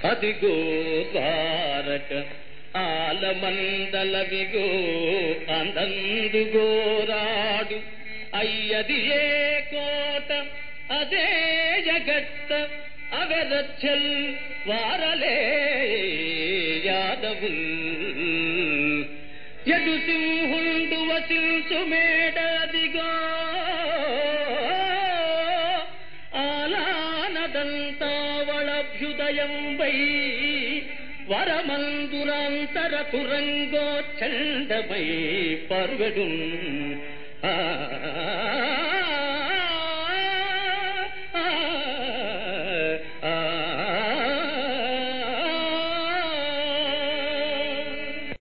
అదిగో ద్వారక ఆలమందలవిగో అందందుగోరాడు అయ్యది ఏ కోట అదే జగత్త అవెరచ్చల్ వారలే యాదవుల్ ఎడు సింహుండు వసించు మేడదిగో ఆలానదంతావళభ్యుదయంబై వరమందురాంతర తురంగో చండమై పర్వడు ఆ